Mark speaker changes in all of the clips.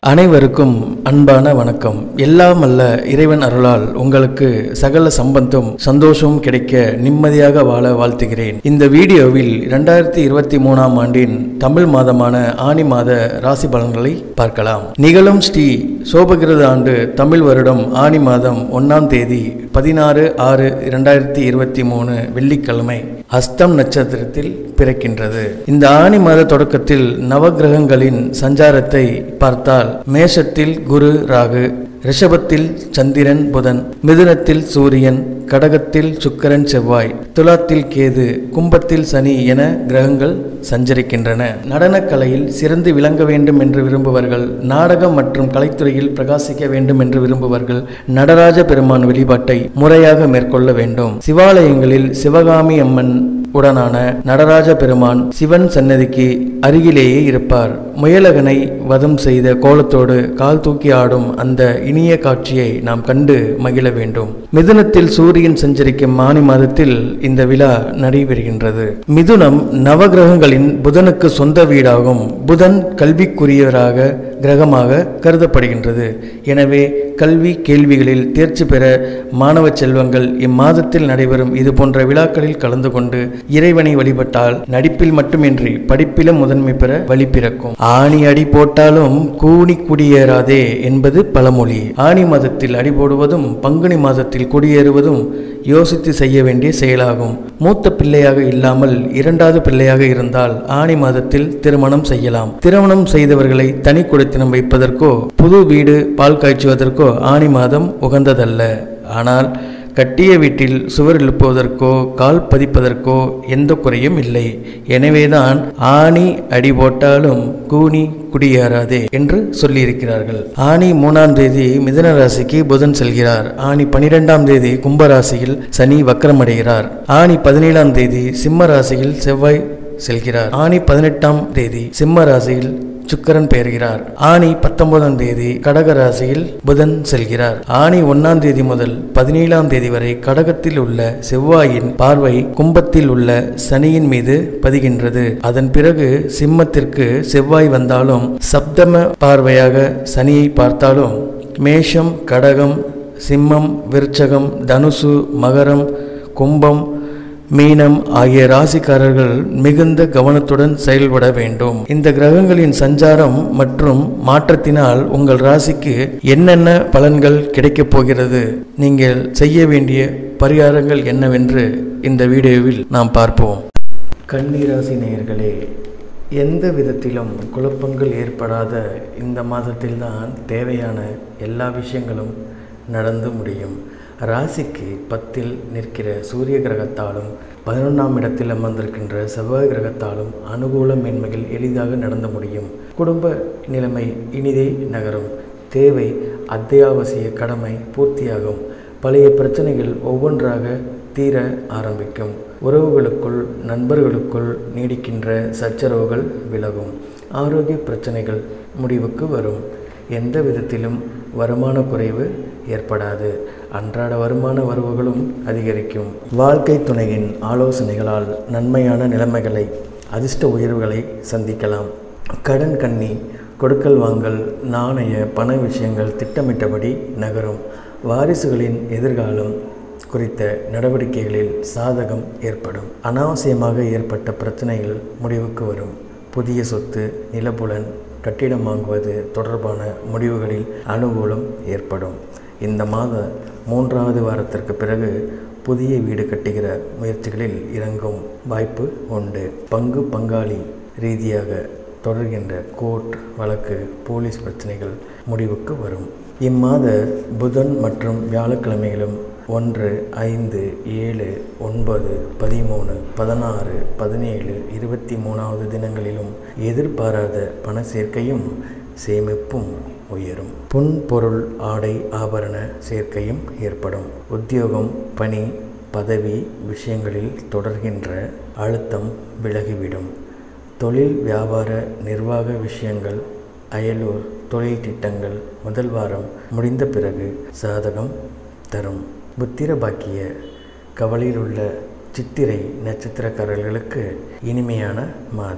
Speaker 1: அனைவருக்கும் அன்பான வணக்கம் எல்லாம் அல்ல இறைவன் அருளால் உங்களுக்கு சகல சம்பந்தம் சந்தோஷமும் கிடைக்க நிம்மதியாக வாழ வாழ்த்துகிறேன் இந்த வீடியோவில் இரண்டாயிரத்தி இருபத்தி மூணாம் ஆண்டின் தமிழ் மாதமான ஆனி மாத ராசி பலன்களை பார்க்கலாம் நிகழும் ஸ்ரீ சோபகிருத ஆண்டு தமிழ் வருடம் ஆனி மாதம் ஒன்னாம் தேதி பதினாறு ஆறு இரண்டாயிரத்தி இருபத்தி மூணு வெள்ளிக்கிழமை அஸ்தம் நட்சத்திரத்தில் பிறக்கின்றது இந்த ஆனி மாத தொடக்கத்தில் நவகிரகங்களின் சஞ்சாரத்தை பார்த்தால் மேஷத்தில் குரு ராகு ரிஷபத்தில் சந்திரன் புதன் மிதுனத்தில் சூரியன் கடகத்தில் சுக்கிரன் செவ்வாய் துலாத்தில் கேது கும்பத்தில் சனி என கிரகங்கள் சஞ்சரிக்கின்றன நடனக்கலையில் சிறந்து விளங்க வேண்டும் என்று விரும்புவர்கள் நாடகம் மற்றும் கலைத்துறையில் பிரகாசிக்க வேண்டும் என்று விரும்புவர்கள் நடராஜ பெருமான் வழிபாட்டை முறையாக மேற்கொள்ள வேண்டும் சிவாலயங்களில் சிவகாமி அம்மன் உடனான நடராஜ பெருமான் சிவன் சன்னதிக்கு அருகிலேயே இருப்பார் முயலகனை வதம் செய்த கோலத்தோடு கால் தூக்கி ஆடும் அந்த இனிய காட்சியை நாம் கண்டு மகிழ வேண்டும் மிதுனத்தில் சூரியன் சஞ்சரிக்கும் ஆனி மாதத்தில் இந்த விழா நடைபெறுகின்றது மிதுனம் நவகிரகங்களின் புதனுக்கு சொந்த வீடாகும் புதன் கல்விக்குரியவராக கிரகமாக கருதப்படுகின்றது எனவே கல்வி கேள்விகளில் தேர்ச்சி பெற மாணவ செல்வங்கள் இம்மாதத்தில் நடைபெறும் இது போன்ற விழாக்களில் கலந்து கொண்டு இறைவனை வழிபட்டால் நடிப்பில் மட்டுமின்றி படிப்பிலும் முதன்மை பெற வழி பிறக்கும் ஆணி அடி போட்டாலும் கூணி குடியேறாதே என்பது பழமொழி ஆணி மாதத்தில் அடி போடுவதும் பங்குனி மாதத்தில் குடியேறுவதும் யோசித்து செய்ய வேண்டிய செயலாகும் மூத்த பிள்ளையாக இல்லாமல் இரண்டாவது பிள்ளையாக இருந்தால் ஆணி மாதத்தில் திருமணம் செய்யலாம் திருமணம் செய்தவர்களை தனி குடித்தனம் வைப்பதற்கோ புது வீடு பால் காய்ச்சுவதற்கோ ஆணி மாதம் உகந்ததல்ல ஆனால் கட்டிய வீட்டில் சுவர் எழுப்புவதற்கோ கால் பதிப்பதற்கோ எந்த குறையும் இல்லை எனவேதான் ஆணி அடி போட்டாலும் கூனி குடியேறாதே என்று சொல்லியிருக்கிறார்கள் ஆணி மூணாம் தேதி மிதன ராசிக்கு புதன் செல்கிறார் ஆணி பனிரெண்டாம் தேதி கும்ப ராசியில் சனி வக்கரமடைகிறார் ஆணி பதினேழாம் தேதி சிம்ம ராசியில் செவ்வாய் செல்கிறார் ஆணி பதினெட்டாம் தேதி சிம்ம ராசியில் சுக்கரன் பெயர்கிறார் ஆணி பத்தொன்பதாம் தேதி கடக ராசியில் புதன் செல்கிறார் ஆணி ஒன்னாம் தேதி முதல் பதினேழாம் தேதி வரை கடகத்தில் உள்ள செவ்வாயின் பார்வை கும்பத்தில் உள்ள சனியின் மீது பதிகின்றது அதன் பிறகு சிம்மத்திற்கு செவ்வாய் வந்தாலும் சப்தம பார்வையாக சனியை பார்த்தாலும் மேஷம் கடகம் சிம்மம் விருச்சகம் தனுசு மகரம் கும்பம் மீனம் ஆகிய ராசிக்காரர்கள் மிகுந்த கவனத்துடன் செயல்பட வேண்டும் இந்த கிரகங்களின் சஞ்சாரம் மற்றும் மாற்றத்தினால் உங்கள் ராசிக்கு என்னென்ன பலன்கள் கிடைக்கப் போகிறது நீங்கள் செய்ய வேண்டிய பரிகாரங்கள் என்னவென்று இந்த வீடியோவில் நாம் பார்ப்போம் கன்னிராசி நேயர்களே எந்த விதத்திலும் குழப்பங்கள் ஏற்படாத இந்த மாதத்தில்தான் தேவையான எல்லா விஷயங்களும் நடந்து முடியும் ராசிக்கு பத்தில் நிற்கிற சூரிய கிரகத்தாலும் பதினொன்றாம் இடத்தில் அமர்ந்திருக்கின்ற செவ்வாய் கிரகத்தாலும் அனுகூல மேன்மைகள் எளிதாக நடந்து முடியும் குடும்ப நிலைமை இனிதே நகரும் தேவை அத்தியாவசிய கடமை பூர்த்தியாகும் பழைய பிரச்சனைகள் ஒவ்வொன்றாக தீர ஆரம்பிக்கும் உறவுகளுக்குள் நண்பர்களுக்குள் நீடிக்கின்ற சச்சரவுகள் விலகும் ஆரோக்கிய பிரச்சனைகள் முடிவுக்கு வரும் எந்த விதத்திலும் வருமான குறைவு ஏற்படாது அன்றாட வருமான வரவுகளும் அதிகரிக்கும் வாழ்க்கை துணையின் ஆலோசனைகளால் நன்மையான நிலைமைகளை அதிர்ஷ்ட உயர்வுகளை சந்திக்கலாம் கடன் கண்ணி கொடுக்கல் வாங்கல் நாணய பண விஷயங்கள் திட்டமிட்டபடி நகரும் வாரிசுகளின் எதிர்காலம் குறித்த நடவடிக்கைகளில் சாதகம் ஏற்படும் அனாவசியமாக ஏற்பட்ட பிரச்சனைகள் முடிவுக்கு வரும் புதிய சொத்து நிலப்புலன் கட்டிடம் வாங்குவது தொடர்பான முடிவுகளில் அனுகூலம் ஏற்படும் இந்த மாத மூன்றாவது வாரத்திற்கு பிறகு புதிய வீடு கட்டுகிற முயற்சிகளில் இறங்கும் வாய்ப்பு உண்டு பங்கு பங்காளி ரீதியாக தொடர்கின்ற கோர்ட் வழக்கு போலீஸ் பிரச்சனைகள் முடிவுக்கு வரும் இம்மாத புதன் மற்றும் வியாழக்கிழமைகளும் ஒன்று ஐந்து ஏழு ஒன்பது பதிமூணு பதினாறு பதினேழு இருபத்தி மூணாவது தினங்களிலும் எதிர்பாராத பண சேர்க்கையும் சேமிப்பும் உயரும் பொன் பொருள் ஆடை ஆபரண சேர்க்கையும் ஏற்படும் உத்தியோகம் பணி பதவி விஷயங்களில் தொடர்கின்ற அழுத்தம் விலகிவிடும் தொழில் வியாபார நிர்வாக விஷயங்கள் அயலூர் தொழில் திட்டங்கள் முதல் வாரம் முடிந்த பிறகு சாதகம் தரும் புத்திர பாக்கிய கவலையில் உள்ள சித்திரை நட்சத்திரக்காரர்களுக்கு இனிமையான மாதம்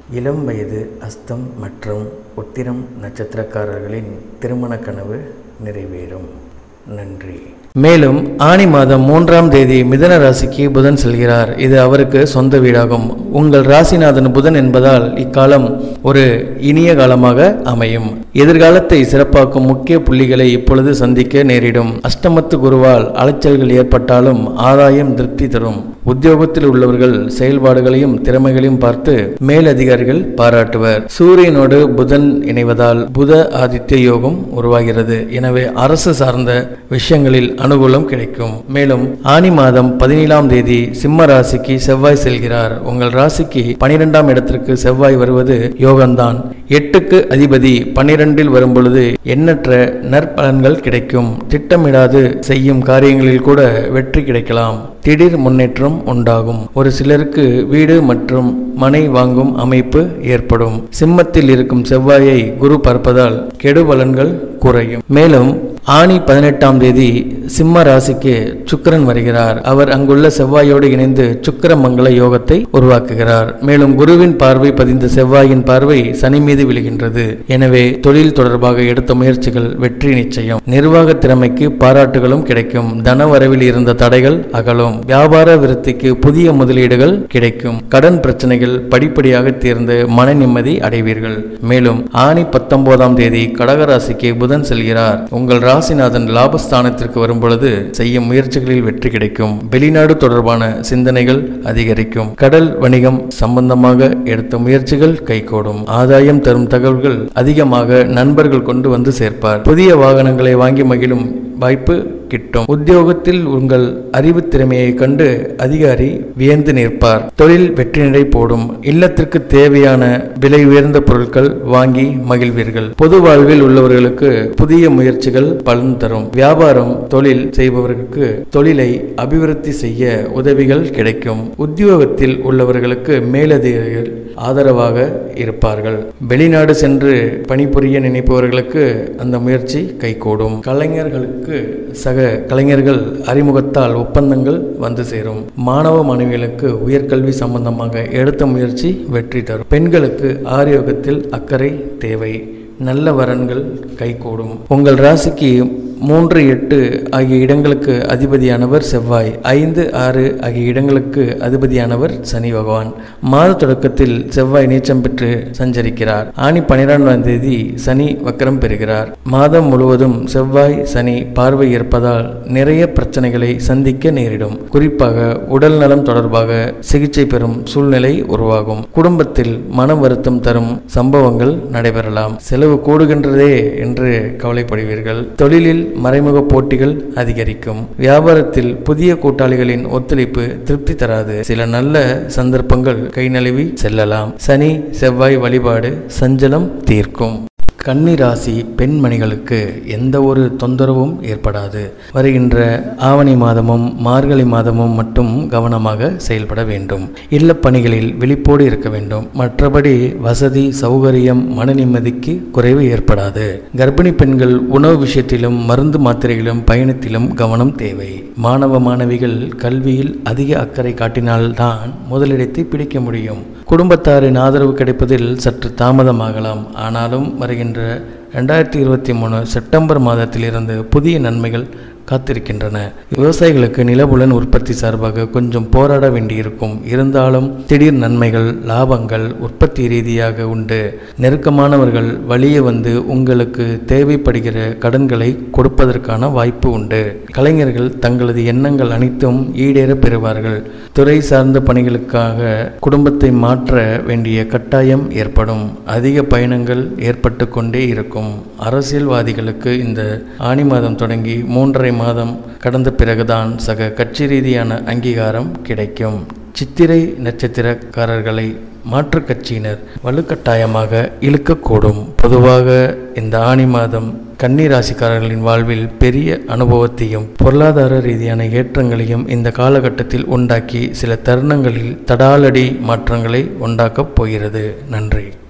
Speaker 1: இளம் வயது அஸ்தம் மற்றும் உத்திரம் நட்சத்திரக்காரர்களின் திருமண கனவு நிறைவேறும் நன்றி மேலும் ஆணி மாதம் மூன்றாம் தேதி மிதன ராசிக்கு புதன் செல்கிறார் இது அவருக்கு சொந்த வீடாகும் உங்கள் ராசிநாதன் புதன் என்பதால் இக்காலம் ஒரு இனிய காலமாக அமையும் எதிர்காலத்தை சிறப்பாக்கும் முக்கிய புள்ளிகளை இப்பொழுது சந்திக்க நேரிடும் அஷ்டமத்து குருவால் அலைச்சல்கள் ஏற்பட்டாலும் ஆதாயம் திருப்தி தரும் உத்தியோகத்தில் உள்ளவர்கள் செயல்பாடுகளையும் திறமைகளையும் பார்த்து மேலதிகாரிகள் பாராட்டுவர் சூரியனோடு புதன் இணைவதால் புத ஆதித்ய யோகம் உருவாகிறது எனவே அரசு சார்ந்த விஷயங்களில் அனுகூலம் கிடைக்கும் மேலும் ஆனி மாதம் பதினேழாம் தேதி சிம்ம ராசிக்கு செவ்வாய் செல்கிறார் உங்கள் ராசிக்கு பனிரெண்டாம் இடத்திற்கு செவ்வாய் வருவது யோகம்தான் எட்டுக்கு அதிபதி பன்னிரெண்டில் வரும் பொழுது எண்ணற்ற நற்பலன்கள் கிடைக்கும் திட்டமிடாது செய்யும் காரியங்களில் கூட வெற்றி கிடைக்கலாம் திடீர் முன்னேற்றம் உண்டாகும் ஒரு சிலருக்கு வீடு மற்றும் மனை வாங்கும் அமைப்பு ஏற்படும் சிம்மத்தில் இருக்கும் செவ்வாயை குரு பார்ப்பதால் கெடு பலன்கள் குறையும் மேலும் ஆணி பதினெட்டாம் தேதி சிம்ம ராசிக்கு சுக்கிரன் வருகிறார் அவர் அங்குள்ள செவ்வாயோடு இணைந்து சுக்கிர மங்கள யோகத்தை உருவாக்குகிறார் மேலும் குருவின் பார்வை பதிந்த செவ்வாயின் பார்வை சனி மீது விழுகின்றது எனவே தொழில் தொடர்பாக எடுத்த முயற்சிகள் வெற்றி நிச்சயம் நிர்வாக திறமைக்கு பாராட்டுகளும் கிடைக்கும் தன வரவில் இருந்த தடைகள் அகலும் வியாபார விருத்திக்கு புதிய முதலீடுகள் கிடைக்கும் கடன் பிரச்சனைகள் படிப்படியாக தீர்ந்து மன நிம்மதி அடைவீர்கள் மேலும் ஆணி பத்தொன்பதாம் தேதி கடகராசிக்கு புதன் செல்கிறார் உங்கள் ராசிநாதன் லாபஸ்தானத்திற்கு வரும் பொழுது செய்யும் முயற்சிகளில் வெற்றி கிடைக்கும் வெளிநாடு தொடர்பான சிந்தனைகள் அதிகரிக்கும் கடல் வணிகம் சம்பந்தமாக எடுத்த முயற்சிகள் கைகூடும் ஆதாயம் தரும் தகவல்கள் அதிகமாக நண்பர்கள் கொண்டு வந்து சேர்ப்பார் புதிய வாகனங்களை வாங்கி மகிழும் வாய்ப்பு கிட்டும் உத்தியோகத்தில் உங்கள் அறிவு திறமையை கண்டு அதிகாரி வியந்து நிற்பார் தொழில் வெற்றி நடை போடும் இல்லத்திற்கு தேவையான விலை உயர்ந்த பொருட்கள் வாங்கி மகிழ்வீர்கள் பொது வாழ்வில் உள்ளவர்களுக்கு புதிய முயற்சிகள் பலன் தரும் வியாபாரம் தொழில் செய்பவர்களுக்கு தொழிலை அபிவிருத்தி செய்ய உதவிகள் கிடைக்கும் உத்தியோகத்தில் உள்ளவர்களுக்கு மேலதிகாரிகள் ஆதரவாக இருப்பார்கள் வெளிநாடு சென்று பணிபுரிய நினைப்பவர்களுக்கு அந்த முயற்சி கைகூடும் கலைஞர்களுக்கு சக கலைஞர்கள் அறிமுகத்தால் ஒப்பந்தங்கள் வந்து சேரும் மாணவ மாணவிகளுக்கு உயர்கல்வி சம்பந்தமாக எடுத்த முயற்சி வெற்றி தரும் பெண்களுக்கு ஆரோக்கியத்தில் அக்கறை தேவை நல்ல வரன்கள் கைகூடும் உங்கள் ராசிக்கு மூன்று எட்டு ஆகிய இடங்களுக்கு அதிபதியானவர் செவ்வாய் ஐந்து ஆறு ஆகிய இடங்களுக்கு அதிபதியானவர் சனி பகவான் மாத தொடக்கத்தில் செவ்வாய் நீச்சம் பெற்று சஞ்சரிக்கிறார் ஆணி பன்னிரெண்டாம் தேதி சனி வக்கரம் பெறுகிறார் மாதம் முழுவதும் செவ்வாய் சனி பார்வை இருப்பதால் நிறைய பிரச்சனைகளை சந்திக்க நேரிடும் குறிப்பாக உடல் நலம் தொடர்பாக சிகிச்சை பெறும் சூழ்நிலை உருவாகும் குடும்பத்தில் மன வருத்தம் தரும் சம்பவங்கள் நடைபெறலாம் செலவு கூடுகின்றதே என்று கவலைப்படுவீர்கள் தொழிலில் மறைமுக போட்டிகள் அதிகரிக்கும் வியாபாரத்தில் புதிய கூட்டாளிகளின் ஒத்துழைப்பு திருப்தி தராது சில நல்ல சந்தர்ப்பங்கள் கை நழுவி செல்லலாம் சனி செவ்வாய் வழிபாடு சஞ்சலம் தீர்க்கும் கன்னி ராசி பெண்மணிகளுக்கு எந்த ஒரு தொந்தரவும் ஏற்படாது வருகின்ற ஆவணி மாதமும் மார்கழி மாதமும் மட்டும் கவனமாக செயல்பட வேண்டும் இல்லப் பணிகளில் விழிப்போடு இருக்க வேண்டும் மற்றபடி வசதி சௌகரியம் மன நிம்மதிக்கு குறைவு ஏற்படாது கர்ப்பிணி பெண்கள் உணவு விஷயத்திலும் மருந்து மாத்திரைகளிலும் பயணத்திலும் கவனம் தேவை மாணவ மாணவிகள் கல்வியில் அதிக அக்கறை காட்டினால்தான் முதலிடத்தை பிடிக்க முடியும் குடும்பத்தாரின் ஆதரவு கிடைப்பதில் சற்று தாமதமாகலாம் ஆனாலும் வருகின்ற ரெண்டாயிரத்தி இருபத்தி மூணு செப்டம்பர் மாதத்திலிருந்து புதிய நன்மைகள் காத்திருக்கின்றன விவசாயிகளுக்கு நிலபுலன் உற்பத்தி சார்பாக கொஞ்சம் போராட வேண்டியிருக்கும் இருந்தாலும் திடீர் நன்மைகள் லாபங்கள் உற்பத்தி ரீதியாக உண்டு நெருக்கமானவர்கள் வழியே வந்து உங்களுக்கு தேவைப்படுகிற கடன்களை கொடுப்பதற்கான வாய்ப்பு உண்டு கலைஞர்கள் தங்களது எண்ணங்கள் அனைத்தும் ஈடேற பெறுவார்கள் துறை சார்ந்த பணிகளுக்காக குடும்பத்தை மாற்ற வேண்டிய கட்டாயம் ஏற்படும் அதிக பயணங்கள் ஏற்பட்டு கொண்டே இருக்கும் அரசியல்வாதிகளுக்கு இந்த ஆணி மாதம் தொடங்கி மூன்றரை மாதம் கடந்த பிறகுதான் சக கட்சி ரீதியான அங்கீகாரம் கிடைக்கும் சித்திரை நட்சத்திரக்காரர்களை மாற்றுக் கட்சியினர் வலுக்கட்டாயமாக இழுக்கக்கூடும் பொதுவாக இந்த ஆணி மாதம் கன்னி ராசிக்காரர்களின் வாழ்வில் பெரிய அனுபவத்தையும் பொருளாதார ரீதியான ஏற்றங்களையும் இந்த காலகட்டத்தில் உண்டாக்கி சில தருணங்களில் தடாலடி மாற்றங்களை உண்டாக்கப் போகிறது நன்றி